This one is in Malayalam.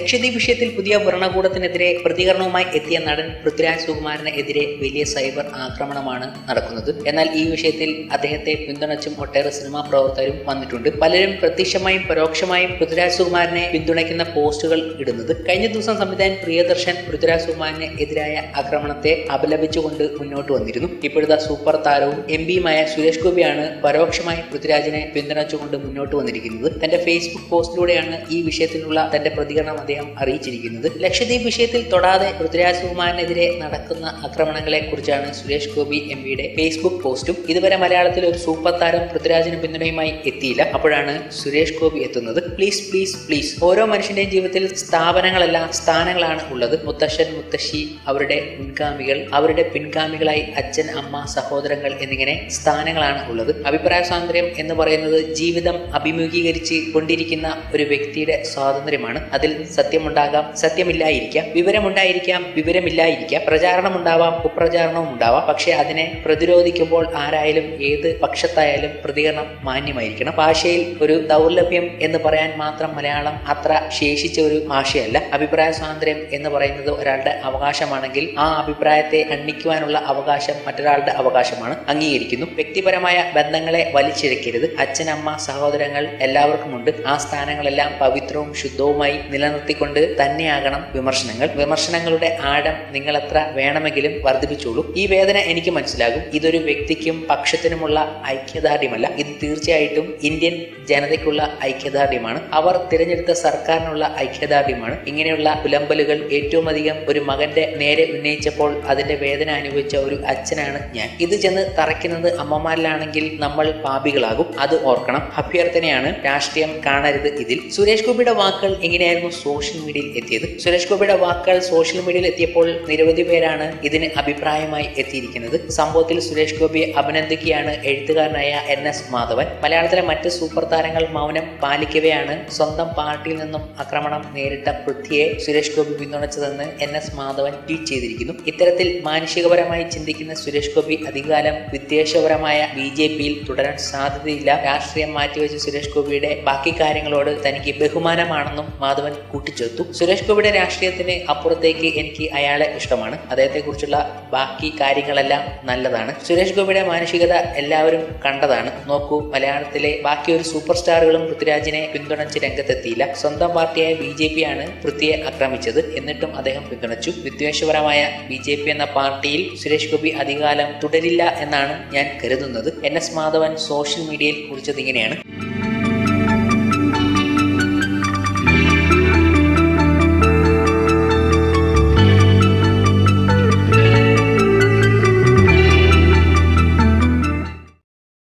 ലക്ഷദ്വീപ് വിഷയത്തിൽ പുതിയ ഭരണകൂടത്തിനെതിരെ പ്രതികരണവുമായി എത്തിയ നടൻ പൃഥ്വിരാജ് സുകുമാരന് എതിരെ വലിയ സൈബർ ആക്രമണമാണ് നടക്കുന്നത് എന്നാൽ ഈ വിഷയത്തിൽ അദ്ദേഹത്തെ പിന്തുണച്ചും ഒട്ടേറെ സിനിമാ പ്രവർത്തകരും വന്നിട്ടുണ്ട് പലരും പ്രത്യക്ഷമായും പരോക്ഷമായും പൃഥ്വിരാജ് സുകുമാരനെ പിന്തുണയ്ക്കുന്ന പോസ്റ്റുകൾ ഇടുന്നത് കഴിഞ്ഞ ദിവസം സംവിധായകൻ പ്രിയദർശൻ പൃഥ്വിരാജ് സുകുമാരന് എതിരായ ആക്രമണത്തെ അപലപിച്ചുകൊണ്ട് മുന്നോട്ട് വന്നിരുന്നു ഇപ്പോഴത്തെ സൂപ്പർ താരവും എം പിയുമായ സുരേഷ് ഗോപിയാണ് പരോക്ഷമായി പൃഥ്വിരാജിനെ പിന്തുണച്ചുകൊണ്ട് മുന്നോട്ട് വന്നിരിക്കുന്നത് തന്റെ ഫേസ്ബുക്ക് പോസ്റ്റിലൂടെയാണ് ഈ വിഷയത്തിലുള്ള തന്റെ പ്രതികരണം അദ്ദേഹം അറിയിച്ചിരിക്കുന്നത് ലക്ഷദ്വീപ് വിഷയത്തിൽ തൊടാതെ പൃഥ്വിരാജ് സുകുമാരനെതിരെ നടക്കുന്ന ആക്രമണങ്ങളെ കുറിച്ചാണ് സുരേഷ് ഗോപി എം പിയുടെ ഫേസ്ബുക്ക് പോസ്റ്റും ഇതുവരെ മലയാളത്തിൽ ഒരു സൂപ്പർ താരം പൃഥ്വിരാജിന് പിന്തുണയുമായി എത്തിയില്ല അപ്പോഴാണ് സുരേഷ് ഗോപി എത്തുന്നത് പ്ലീസ് പ്ലീസ് പ്ലീസ് ഓരോ മനുഷ്യന്റെയും ജീവിതത്തിൽ സ്ഥാപനങ്ങളല്ല സ്ഥാനങ്ങളാണ് ഉള്ളത് മുത്തശ്ശൻ മുത്തശ്ശി അവരുടെ മുൻഗാമികൾ അവരുടെ പിൻഗാമികളായി അച്ഛൻ അമ്മ സഹോദരങ്ങൾ എന്നിങ്ങനെ സ്ഥാനങ്ങളാണ് ഉള്ളത് അഭിപ്രായ സ്വാതന്ത്ര്യം എന്ന് പറയുന്നത് ജീവിതം അഭിമുഖീകരിച്ച് കൊണ്ടിരിക്കുന്ന ഒരു വ്യക്തിയുടെ സ്വാതന്ത്ര്യമാണ് അതിൽ സത്യമുണ്ടാകാം സത്യമില്ലായിരിക്കാം വിവരമുണ്ടായിരിക്കാം വിവരമില്ലായിരിക്കാം പ്രചാരണം ഉണ്ടാവാം കുപ്രചാരണവും ഉണ്ടാവാം പക്ഷെ അതിനെ പ്രതിരോധിക്കുമ്പോൾ ആരായാലും ഏത് പക്ഷത്തായാലും പ്രതികരണം മാന്യമായിരിക്കണം ഭാഷയിൽ ഒരു ദൗർലഭ്യം എന്ന് പറയാൻ മാത്രം മലയാളം അത്ര ശേഷിച്ച ഒരു ഭാഷയല്ല അഭിപ്രായ സ്വാതന്ത്ര്യം എന്ന് പറയുന്നത് ഒരാളുടെ അവകാശമാണെങ്കിൽ ആ അഭിപ്രായത്തെ ഖണ്ഡിക്കുവാനുള്ള അവകാശം മറ്റൊരാളുടെ അവകാശമാണ് അംഗീകരിക്കുന്നു വ്യക്തിപരമായ ബന്ധങ്ങളെ വലിച്ചിഴക്കരുത് അച്ഛൻ അമ്മ സഹോദരങ്ങൾ എല്ലാവർക്കുമുണ്ട് ആ സ്ഥാനങ്ങളെല്ലാം പവിത്രവും ശുദ്ധവുമായി നിലനിർത്തിക്കൊണ്ട് തന്നെയാകണം വിമർശനങ്ങൾ വിമർശനങ്ങളുടെ ആഴം നിങ്ങൾ എത്ര വേണമെങ്കിലും വർദ്ധിപ്പിച്ചോളൂ ഈ വേദന എനിക്ക് മനസ്സിലാകും ഇതൊരു വ്യക്തിക്കും പക്ഷത്തിനുമുള്ള ഐക്യദാർഢ്യമല്ല ഇത് തീർച്ചയായിട്ടും ഇന്ത്യൻ ജനതയ്ക്കുള്ള ഐക്യദാർഢ്യമാണ് അവർ തിരഞ്ഞെടുത്ത സർക്കാരിനുള്ള ഐക്യദാർഢ്യമാണ് ഇങ്ങനെയുള്ള പുലമ്പലുകൾ ഏറ്റവും അധികം ഒരു മകന്റെ നേരെ ഉന്നയിച്ചപ്പോൾ അതിന്റെ വേദന അനുഭവിച്ച ഒരു അച്ഛനാണ് ഞാൻ ഇത് ചെന്ന് തറയ്ക്കുന്നത് അമ്മമാരിലാണെങ്കിൽ നമ്മൾ പാപികളാകും അത് ഓർക്കണം അഭ്യർത്ഥനയാണ് രാഷ്ട്രീയം കാണരുത് ഇതിൽ സുരേഷ് ഗോപിയുടെ വാക്കുകൾ എങ്ങനെയായിരുന്നു സോഷ്യൽ മീഡിയയിൽ എത്തിയത് സുരേഷ് ഗോപിയുടെ വാക്കുകൾ സോഷ്യൽ മീഡിയയിൽ എത്തിയപ്പോൾ നിരവധി പേരാണ് ഇതിന് അഭിപ്രായമായി എത്തിയിരിക്കുന്നത് സംഭവത്തിൽ സുരേഷ് ഗോപിയെ അഭിനന്ദിക്കുകയാണ് എഴുത്തുകാരനായ എൻ എസ് മാധവൻ മലയാളത്തിലെ മറ്റ് സൂപ്പർ താരങ്ങൾ മൗനം പാലിക്കവെയാണ് സ്വന്തം പാർട്ടിയിൽ നിന്നും ആക്രമണം നേരിട്ട പൃഥ്വിയെ സുരേഷ് ഗോപി പിന്തുണച്ചതെന്ന് എൻ എസ് മാധവൻ ട്വീറ്റ് ചെയ്തിരിക്കുന്നു ഇത്തരത്തിൽ മാനുഷികപരമായി ചിന്തിക്കുന്ന സുരേഷ് ഗോപി അധികാലം വിദ്വേഷപരമായ ബി ജെ പിയിൽ തുടരാൻ സാധ്യതയില്ല രാഷ്ട്രീയം മാറ്റിവെച്ച സുരേഷ് ഗോപിയുടെ ബാക്കി കാര്യങ്ങളോട് തനിക്ക് ബഹുമാനമാണെന്നും മാധവൻ കൂട്ടിച്ചേർത്തു സുരേഷ് ഗോപിയുടെ രാഷ്ട്രീയത്തിന് അപ്പുറത്തേക്ക് എനിക്ക് അയാളെ ഇഷ്ടമാണ് അദ്ദേഹത്തെ കുറിച്ചുള്ള ബാക്കി കാര്യങ്ങളെല്ലാം നല്ലതാണ് സുരേഷ് ഗോപിയുടെ മാനുഷികത എല്ലാവരും കണ്ടതാണ് നോക്കൂ മലയാളത്തിലെ ബാക്കി ഒരു സൂപ്പർ സ്റ്റാറുകളും പൃഥ്വിരാജിനെ പിന്തുണച്ച് രംഗത്തെത്തിയില്ല സ്വന്തം പാർട്ടിയായ ബി ജെ പി ആണ് പൃഥ്വിയെ ആക്രമിച്ചത് എന്നിട്ടും അദ്ദേഹം പിന്തുണച്ചു വിദ്വേഷപരമായ ബി ജെ പി എന്ന പാർട്ടിയിൽ സുരേഷ് ഗോപി അധികാലം തുടരില്ല എന്നാണ് ഞാൻ കരുതുന്നത് എൻ എസ് മാധവൻ സോഷ്യൽ മീഡിയയിൽ കുറിച്ചത് ഇങ്ങനെയാണ്